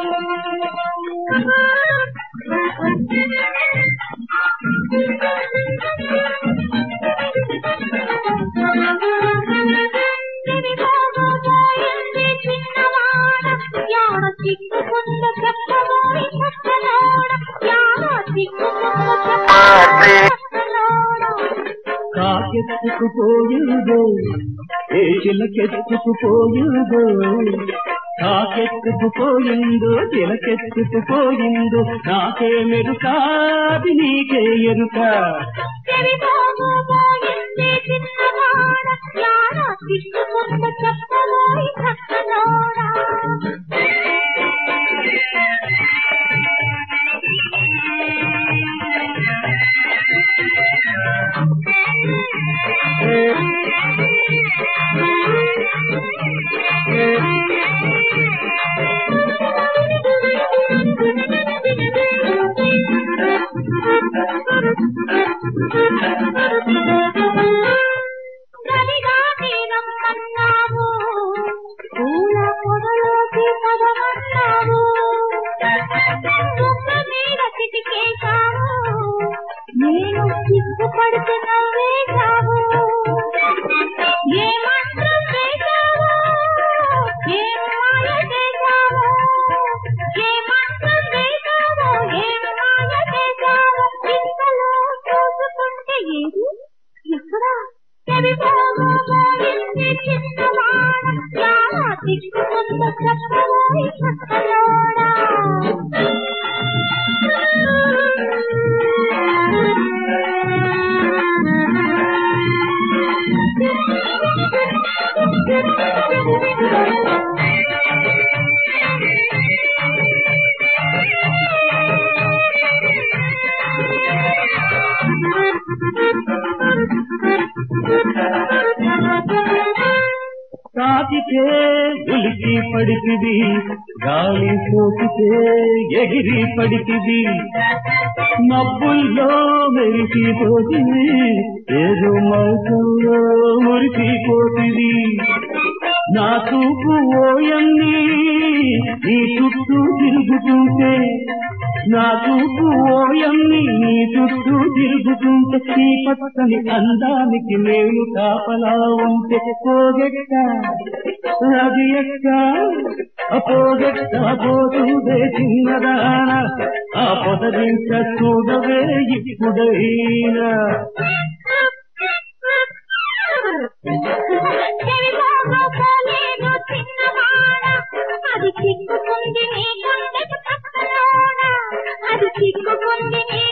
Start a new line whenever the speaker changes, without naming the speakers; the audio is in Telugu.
కాకెత్తుకుపోయిందో ఏ చిలకెత్తుకుపోయిందో కాకెత్తుకుపోయిందో చిలకెత్తుకుపోయిందో నాకే మెరుకాది నీకే ఎరుక
చెప్పబోయి చక్కనోడా గదిగా తీరమ్మన్నావు పూల పొదలోకి పదమన్నావు బొమ్మ మీద చిటికేశావు నేను సిగ్గుపడుతూ నవ్వేశావు ఏ మంత్రం వేశావు ఏ మాయ చేశావు ఏ మంత్రం వేశావు ఏ మాయ చేశావు ఇంతలో చూసుకుంటే ఏది ఎక్కడ చెవిపోయింది చిన్నవాడ చాలా తిట్టుకుంద చెప్పబోయి చక్కలోడా
తాకితే ఉలికి పడితిది గాలి సోకితే ఎగిరి పడితిది మబ్బుల్లో మెరిసిపోతుంది ఏదో మైకంలో మురిసిపోతుంది నా చూపు ఓయన్ని నీ చుట్టూ తిరుగుతుంటే నా చూపు ఓయన్ని నీ చుట్టూ తిరుగుతుంటే నీ పచ్చని అందానికి నేను కాపలా ఉంటే పోగెట్ట అది ఎక్క అపోగెట్ట పోతుందే చిన్నదాన ఆ పొదరింక చూడవే ఇప్పుడైనా
చెవిపోలేదు చిన్నవాడ అది చిక్కుకుంది నీ గుండెకు పక్కలోన అది చిక్కుకుంది నీ